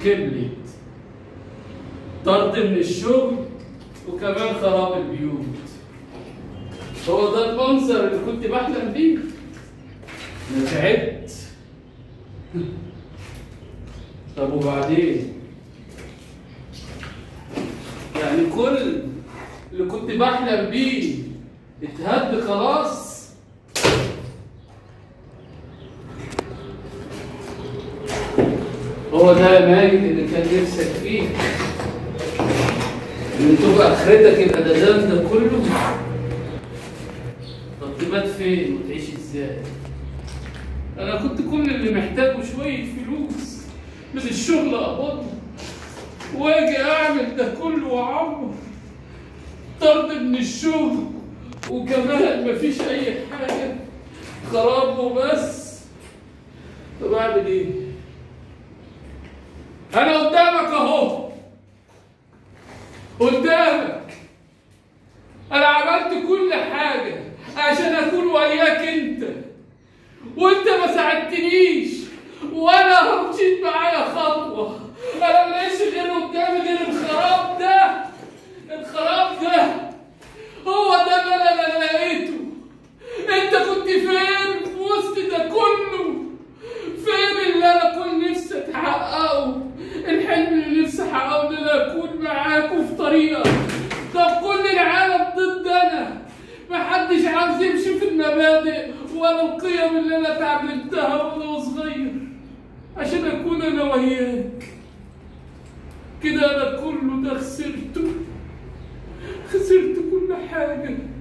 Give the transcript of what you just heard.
كملت طرد من الشغل وكمان خراب البيوت هو ده المنظر اللي كنت بحلم بيه انا تعبت طب وبعدين يعني كل اللي كنت بحلم بيه اتهد خلاص هو ده يا ماجد اللي كان نفسك فيه ان تبقى اخرتك يبقى ده ده ده كله طب تبات فين وتعيش ازاي انا كنت كل اللي محتاجه شويه فلوس من الشغل اقبضه واجي اعمل ده كله واعمر طرد من الشغل وكمان مفيش اي حاجه خراب وبس طب اعمل ايه انا قدامك اهو قدامك انا عملت كل حاجه عشان اكون وياك انت وانت ما ساعدتنيش ولا مشيت معايا خطوه انا ملاقيش غير قدامي غير الخراب ده الخراب ده هو ده اللي انا اللي لقيته انت كنت فين في وسط ده كله فين اللي انا كنت نفسي اتحققه الحلم اللي نفسي احققه ان انا اكون معاكم في طريقه طب كل العالم ضد انا محدش عاوز يمشي في المبادئ ولا القيم اللي انا اتعلمتها وانا صغير عشان اكون انا وياك كده انا كله ده خسرته خسرت كل حاجه